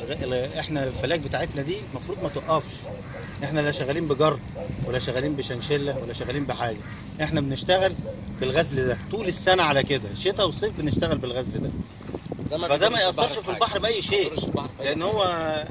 الغ- احنا الفلاك بتاعتنا دي المفروض ما توقفش احنا لا شغالين بجر ولا شغالين بشنشله ولا شغالين بحاجه احنا بنشتغل بالغزل ده طول السنه على كده شتاء وصيف بنشتغل بالغزل ده فده ما بيضرش ياثرش في البحر باي ما شيء بيضرش البحر في أي لان هو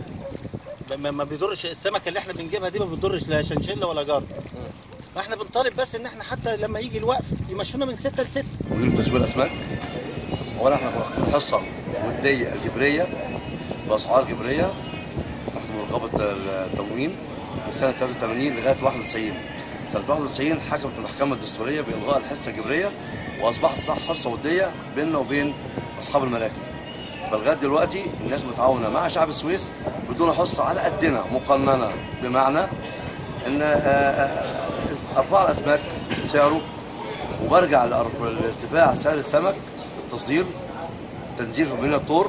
ما ما بيضرش السمكه اللي احنا بنجيبها دي ما بتضرش لا شنشله ولا جر فاحنا بنطالب بس ان احنا حتى لما يجي الوقف يمشونا من 6 ل 6 مدير تسويق الاسماك اولا احنا واخدين حصه وديه جبريه باسعار جبريه تحت مراقبه التموين من سنه 83 لغايه 91 سنه 91 حكمت المحكمه الدستوريه بالغاء الحصه الجبريه واصبحت صح حصه وديه بيننا وبين اصحاب المراكب فلغايه دلوقتي الناس متعاونه مع شعب السويس بدون حصه على قدنا مقننه بمعنى ان آه، آه، ارباع الاسماك سعره وبرجع لأر- لارتفاع سعر السمك التصدير تنزيل من الطور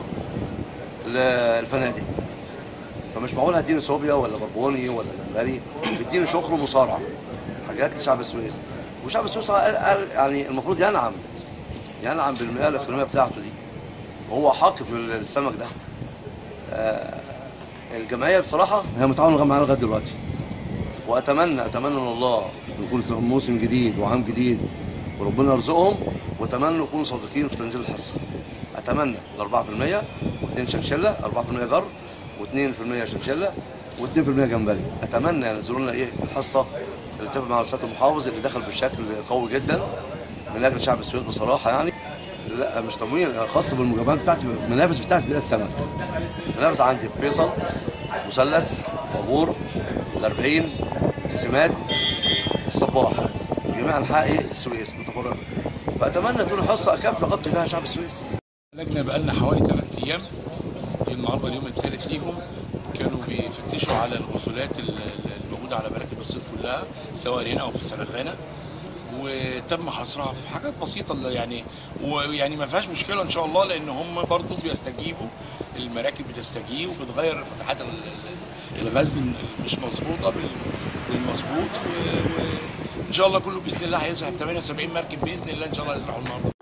للفنادق فمش معقول هديني صوبيا ولا بربوني ولا جمبري بيديني شخر ومصارعه حاجات لشعب السويس وشعب السويس قال- قال يعني المفروض ينعم ينعم بالمئة الإقليمية بتاعته دي وهو حق في السمك ده آه، الجمعية بصراحة هي متعاونة معانا لغاية دلوقتي واتمنى اتمنى من الله يكون موسم جديد وعام جديد وربنا يرزقهم واتمنى يكونوا صادقين في تنزيل الحصه اتمنى ال 4% و2 شنشله 4% جر و2% شنشله و2% جمبري اتمنى ينزلوا لنا ايه الحصه اللي اتفق مع رئاسه المحافظ اللي دخل بشكل قوي جدا من اجل شعب السويس بصراحه يعني لا مش تموين خاص بالمجمعات بتاعتي الملابس بتاعتي بتاعت السمك ملابس عندي فيصل مثلث عبور الأربعين السماد الصباح جميع أنحاء السويس متفرقة فأتمنى دول حصة أكافل أغطي بها شعب السويس لجنه بقالنا حوالي ثلاث ايام النهارده اليوم الثالث ليهم كانوا بيفتشوا على الغزولات ال- ال- الموجوده على مراكب الصيد كلها سواء هنا او في السرخانه وتم حصرها في حاجات بسيطه اللي يعني ويعني ما فيهاش مشكله ان شاء الله لان هم برضو بيستجيبوا المراكب بتستجيب وبتغير فتحات ال- ال- الغزل مش مظبوطه بال- بالمظبوط و- وان شاء الله كله باذن الله هيزرع 78 مركب باذن الله ان شاء الله هيزرعوا النهارده